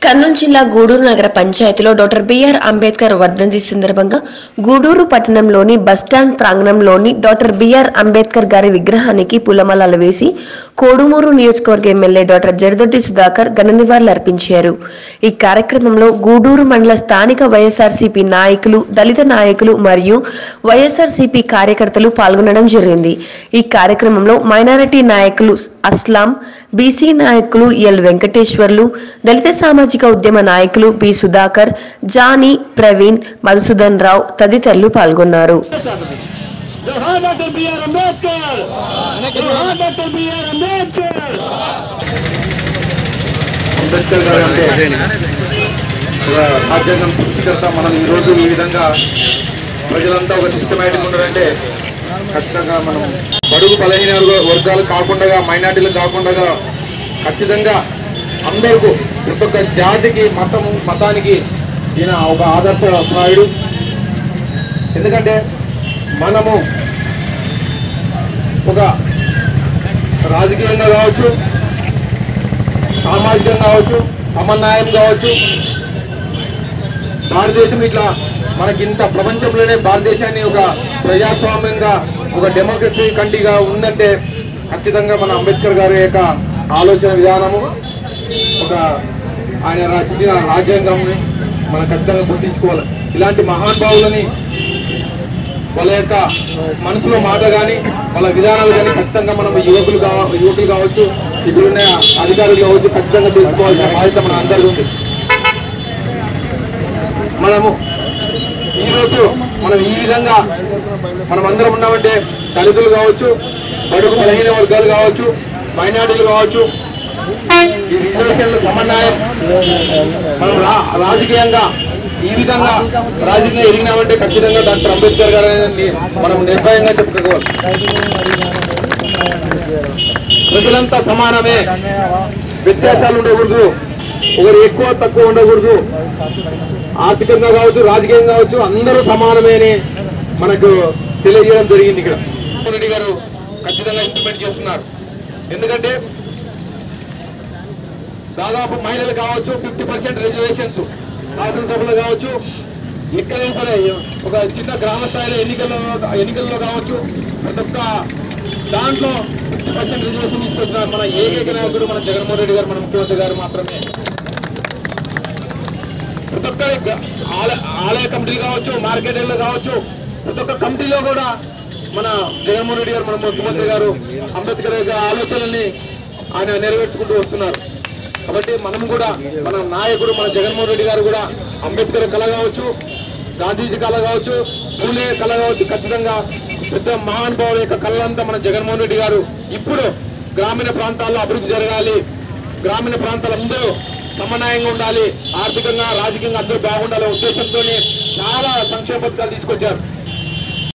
కర్నూలు జిల్లా గూడూరు నగర పంచాయతీలో డాక్టర్ బిఆర్ అంబేద్కర్ వర్ధంతి సందర్భంగా గూడూరు పట్టణంలోని బస్టాండ్ ప్రాంగణంలోని డాక్టర్ బిఆర్ అంబేద్కర్ గారి విగ్రహానికి పూలమాలలు వేసి కోడుమూరు నియోజకవర్గ ఎమ్మెల్యే డాక్టర్ జరదొడ్డి సుధాకర్ ఘన నివాళులు అర్పించారు ఈ కార్యక్రమంలో గూడూరు మండల స్థానిక వైఎస్ఆర్సీపీ నాయకులు దళిత నాయకులు మరియు వైఎస్ఆర్సీపీ కార్యకర్తలు పాల్గొనడం జరిగింది ఈ కార్యక్రమంలో మైనారిటీ నాయకులు అస్లాం బీసీ నాయకులు ఎల్ వెంకటేశ్వర్లు దళిత సామాజిక ఉద్యమ నాయకులు బి సుధాకర్ జానీ ప్రవీణ్ మధుసూదన్ రావు తదితరులు పాల్గొన్నారు జోహార్ డాక్టర్ బిఆర్ అంబేద్కర్ జోహార్ డాక్టర్ బిఆర్ అంబేద్కర్ అంబేద్కర్ గారు అంటే ఒక రాజ్యాంగం సృష్టికర్త మనం ఈరోజు ఈ విధంగా ప్రజలంతా ఒక సిస్టమేటిక్ ఉన్నారంటే ఖచ్చితంగా మనం బడుగు బలహీన వర్గ- వర్గాలు కాకుండా మైనార్టీలు కాకుండా ఖచ్చితంగా అందరికీ ప్రతి ఒక్క జాతికి మతము మతానికి ఈయన ఒక ఆదర్శ ప్రాయుడు ఎందుకంటే మనము ఒక రాజకీయంగా కావచ్చు సామాజికంగా కావచ్చు సమన్వయం కావచ్చు భారతదేశం ఇట్లా మనకి ఇంత ప్రపంచంలోనే భారతదేశాన్ని ఒక ప్రజాస్వామ్యంగా ఒక డెమోక్రసీ కంట్రీగా ఉందంటే ఖచ్చితంగా మన అంబేద్కర్ గారి యొక్క ఆలోచన విధానము ఒక ఆయన రచించిన రాజ్యాంగంని మనం ఖచ్చితంగా గుర్తించుకోవాలి ఇలాంటి మహానుభావులని వాళ్ళ యొక్క మనసులో మాట కానీ వాళ్ళ విధానాలు కానీ ఖచ్చితంగా మనం యువకులు కావ యువకులు కావచ్చు ఇప్పుడున్న అధికారులు కావచ్చు ఖచ్చితంగా తెలుసుకోవాల్సిన బాధ్యత మన అందరికీ ఉంది మనము ఈరోజు మనం ఈ విధంగా మనం అందరం ఉన్నామంటే దళితులు కావచ్చు బడుగు బలహీన వర్గాలు కావచ్చు మైనార్టీలు కావచ్చు ఈ రిజర్వేషన్ల సమన్వయం మనం రా- రాజకీయంగా ఈ విధంగా రాజకీయంగా ఎదిగినామంటే ఖచ్చితంగా డాక్టర్ అంబేద్కర్ గారిని మనం నిర్భయంగా చెప్పుకోవాలి ప్రజలంతా సమానమే వ్యత్యాసాలు ఉండకూడదు ఒకరు ఎక్కువ తక్కువ ఉండకూడదు ఆర్థికంగా కావచ్చు రాజకీయంగా కావచ్చు అందరూ సమానమే అని మనకు తెలియజేయడం జరిగింది ఇక్కడ జగన్మోహన్ రెడ్డి గారు ఖచ్చితంగా ఇంప్లిమెంట్ చేస్తున్నారు ఎందుకంటే దాదాపు మహిళలు కావచ్చు ఫిఫ్టీ పర్సెంట్ రిజర్వేషన్స్ శాసనసభలో కావచ్చు ఎక్కడైనా సరే ఒక చిన్న గ్రామ స్థాయిలో ఎన్నికల్లో ఎన్నికల్లో కావచ్చు ప్రతి ఒక్క దాంట్లో ఫిఫ్టీ పర్సెంట్ రిజర్వేషన్ తీసుకొచ్చినారు మన ఏకైక నాయకుడు మన జగన్మోహన్ రెడ్డి గారు మన ముఖ్యమంత్రి గారు మాత్రమే ప్రతి ఒక్క గ- ఆలయ ఆలయ కమిటీలు కావచ్చు మార్కెట్లో కావచ్చు ప్రతి ఒక్క కమిటీలో కూడా మన జగన్మోహన్ రెడ్డి గారు మన ముఖ్యమంత్రి గారు అంబేద్కర్ యొక్క ఆలోచనల్ని ఆయన నెరవేర్చుకుంటూ వస్తున్నారు కాబట్టి మనం కూడా మన నాయకుడు మన జగన్మోహన్ రెడ్డి గారు కూడా అంబేద్కర్ కళ కావచ్చు గాంధీజీ కళ కావచ్చు పూలే కళ కావచ్చు ఖచ్చితంగా పెద్ద మహానుభావుల యొక్క కళలంతా మన జగన్మోహన్ రెడ్డి గారు ఇప్పుడు గ్రామీణ ప్రాంతాల్లో అభివృద్ధి జరగాలి గ్రామీణ ప్రాంతాలందరూ సమన్వయంగా ఉండాలి ఆర్థికంగా రాజకీయంగా అందరూ బాగుండాలనే ఉద్దేశంతో చాలా సంక్షేమ పథకాలు తీసుకొచ్చారు